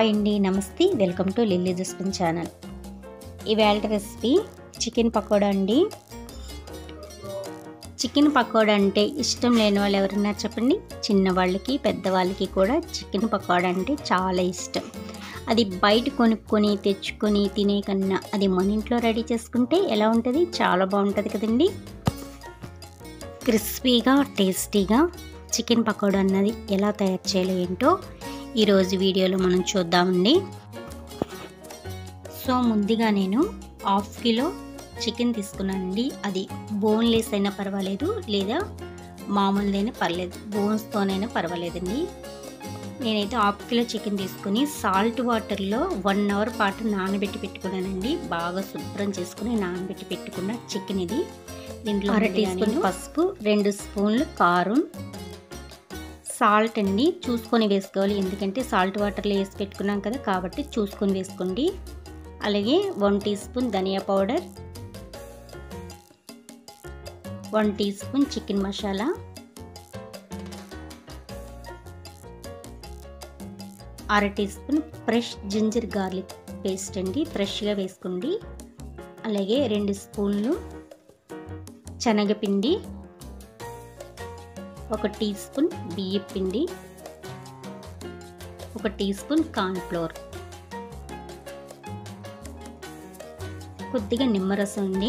hi అండి నమస్తే welcome to Lilly Jaspin channel ఇవాళ రెసిపీ చికెన్ పకోడా అండి చికెన్ పకోడా అంటే ఇష్టం లేని వాళ్ళు ఎవరన్నా చెప్పండి చిన్నవాళ్ళకి పెద్దవాళ్ళకి కూడా చికెన్ పకోడా అంటే చాలా ఇష్టం అది బయట కొనుక్కొని తెచ్చుకొని తినే కన్నా అది మన ఇంట్లో రెడీ చేసుకుంటే ఎలా ఉంటుంది చాలా బాగుంటుంది కదండి క్రిస్పీగా టేస్టీగా చికెన్ పకోడా అన్నది ఎలా తయారు చేయాలో ఏంటో ఈరోజు వీడియోలో మనం చూద్దామండి సో ముందుగా నేను హాఫ్ కిలో చికెన్ తీసుకున్నానండి అది బోన్లెస్ అయినా పర్వాలేదు లేదా మామూలుదైనా పర్లేదు బోన్స్తోనైనా పర్వాలేదండి నేనైతే హాఫ్ కిలో చికెన్ తీసుకుని సాల్ట్ వాటర్లో వన్ అవర్ పాటు నానబెట్టి పెట్టుకున్నానండి బాగా శుభ్రం చేసుకుని నానబెట్టి పెట్టుకున్న చికెన్ ఇది దీంట్లో అర టీ స్పూన్ పసుపు రెండు స్పూన్లు కారం సాల్ట్ అండి చూసుకొని వేసుకోవాలి ఎందుకంటే సాల్ట్ వాటర్లో వేసి పెట్టుకున్నాం కదా కాబట్టి చూసుకొని వేసుకోండి అలాగే one teaspoon dhania powder one teaspoon chicken masala అర teaspoon fresh ginger garlic paste అండి ఫ్రెష్గా వేసుకోండి అలాగే రెండు స్పూన్లు శనగపిండి ఒక టీ స్పూన్ బియ్యం పిండి ఒక టీ స్పూన్ కార్న్ఫ్లోర్ కొద్దిగా నిమ్మరసం అండి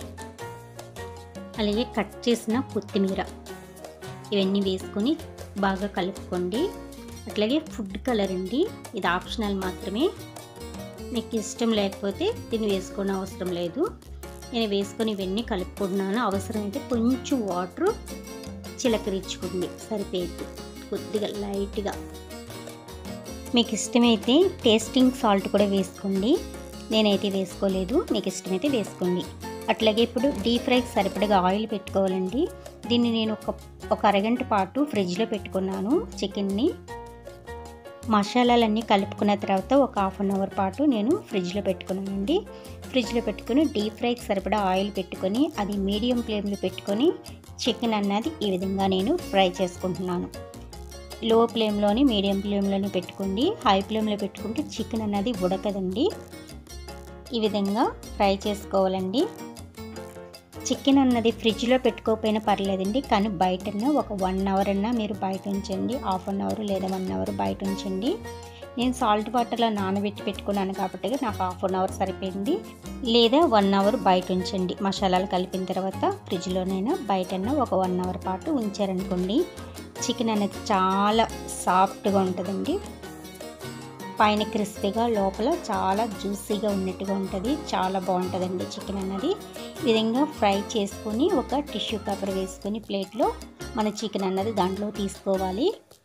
అలాగే కట్ చేసిన కొత్తిమీర ఇవన్నీ వేసుకొని బాగా కలుపుకోండి అట్లాగే ఫుడ్ కలర్ అండి ఇది ఆప్షనల్ మాత్రమే మీకు ఇష్టం లేకపోతే దీన్ని వేసుకోవడం అవసరం లేదు నేను వేసుకొని ఇవన్నీ కలుపుకుంటున్నాను అవసరమైతే కొంచెం వాటర్ చిలకరించుకోండి సరిపోయింది కొద్దిగా లైట్గా మీకు ఇష్టమైతే టేస్టింగ్ సాల్ట్ కూడా వేసుకోండి నేనైతే వేసుకోలేదు మీకు ఇష్టమైతే వేసుకోండి అట్లాగే ఇప్పుడు డీప్ ఫ్రైకి సరిపడగా ఆయిల్ పెట్టుకోవాలండి దీన్ని నేను ఒక ఒక అరగంట పాటు ఫ్రిడ్జ్లో పెట్టుకున్నాను చికెన్ని మసాలాలన్నీ కలుపుకున్న తర్వాత ఒక హాఫ్ అన్ అవర్ పాటు నేను ఫ్రిడ్జ్లో పెట్టుకున్నానండి ఫ్రిడ్జ్లో పెట్టుకుని డీప్ ఫ్రైకి సరిపడా ఆయిల్ పెట్టుకొని అది మీడియం ఫ్లేమ్లో పెట్టుకొని చికెన్ అన్నది ఈ విధంగా నేను ఫ్రై చేసుకుంటున్నాను లో ఫ్లేమ్లోని మీడియం ఫ్లేమ్లోని పెట్టుకోండి హై ఫ్లేమ్లో పెట్టుకుంటే చికెన్ అన్నది ఉడకదండి ఈ విధంగా ఫ్రై చేసుకోవాలండి చికెన్ అన్నది ఫ్రిడ్జ్లో పెట్టుకోకపోయినా పర్లేదండి కానీ బయటన్నా ఒక వన్ అవర్ అన్నా మీరు బయట ఉంచండి హాఫ్ అన్ అవర్ లేదా వన్ అవర్ బయట ఉంచండి నేను సాల్ట్ వాటర్లో నానబెట్టి పెట్టుకున్నాను కాబట్టి నాకు హాఫ్ అన్ అవర్ సరిపోయింది లేదా వన్ అవర్ బయట ఉంచండి మసాలాలు కలిపిన తర్వాత ఫ్రిడ్జ్లోనైనా బయటన్నా ఒక వన్ అవర్ పాటు ఉంచారనుకోండి చికెన్ అనేది చాలా సాఫ్ట్గా ఉంటుందండి పైన క్రిస్పీగా లోపల చాలా జ్యూసీగా ఉన్నట్టుగా ఉంటుంది చాలా బాగుంటుందండి చికెన్ అన్నది ఈ విధంగా ఫ్రై చేసుకొని ఒక టిష్యూ పేపర్ వేసుకొని ప్లేట్లో మన చికెన్ అన్నది దాంట్లో తీసుకోవాలి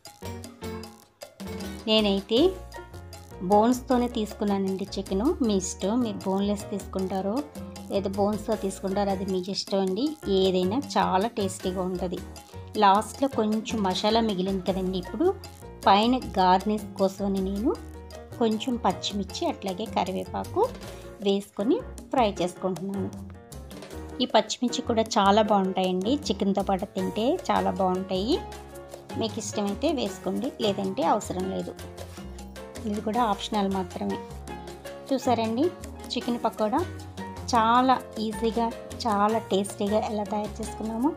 నేనైతే బోన్స్తోనే తీసుకున్నానండి చికెన్ మీ ఇష్టం మీరు బోన్లెస్ తీసుకుంటారో లేదా బోన్స్తో తీసుకుంటారో అది మీకు ఇష్టం అండి ఏదైనా చాలా టేస్టీగా ఉంటుంది లాస్ట్లో కొంచెం మసాలా మిగిలింది కదండి ఇప్పుడు పైన గార్నిష్ కోసమని నేను కొంచెం పచ్చిమిర్చి అట్లాగే కరివేపాకు వేసుకొని ఫ్రై చేసుకుంటున్నాను ఈ పచ్చిమిర్చి కూడా చాలా బాగుంటాయండి చికెన్తో పాటు తింటే చాలా బాగుంటాయి మీకు ఇష్టమైతే వేసుకోండి లేదంటే అవసరం లేదు ఇది కూడా ఆప్షనల్ మాత్రమే చూసారండి చికెన్ పకోడా చాలా ఈజీగా చాలా టేస్టీగా ఎలా తయారు చేసుకున్నామో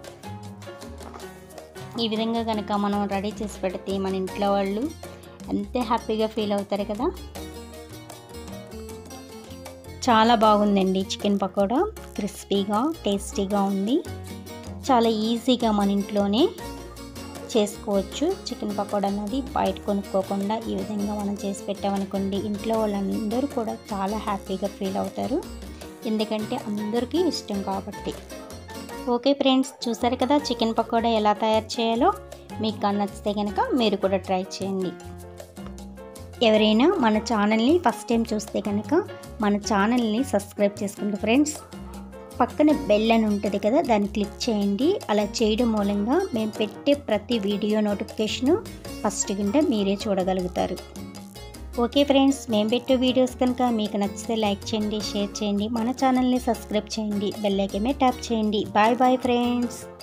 ఈ విధంగా కనుక మనం రెడీ చేసి పెడితే మన ఇంట్లో వాళ్ళు అంతే హ్యాపీగా ఫీల్ అవుతారు కదా చాలా బాగుందండి చికెన్ పకోడా క్రిస్పీగా టేస్టీగా ఉంది చాలా ఈజీగా మన ఇంట్లోనే చేసుకోవచ్చు చికెన్ పకోడా అనేది బయట కొనుక్కోకుండా ఈ విధంగా మనం చేసి పెట్టామనుకోండి ఇంట్లో వాళ్ళందరూ కూడా చాలా హ్యాపీగా ఫీల్ అవుతారు ఎందుకంటే అందరికీ ఇష్టం కాబట్టి ఓకే ఫ్రెండ్స్ చూసారు కదా చికెన్ పకోడా ఎలా తయారు చేయాలో మీకు నచ్చితే కనుక మీరు కూడా ట్రై చేయండి ఎవరైనా మన ఛానల్ని ఫస్ట్ టైం చూస్తే కనుక మన ఛానల్ని సబ్స్క్రైబ్ చేసుకోండి ఫ్రెండ్స్ పక్కన బెల్ అని ఉంటుంది కదా దాన్ని క్లిక్ చేయండి అలా చేయడం మూలంగా మేము పెట్టే ప్రతి వీడియో నోటిఫికేషను ఫస్ట్ కింద మీరే చూడగలుగుతారు ఓకే ఫ్రెండ్స్ మేము పెట్టే వీడియోస్ కనుక మీకు నచ్చితే లైక్ చేయండి షేర్ చేయండి మన ఛానల్ని సబ్స్క్రైబ్ చేయండి బెల్ ఐకమే ట్యాప్ చేయండి బాయ్ బాయ్ ఫ్రెండ్స్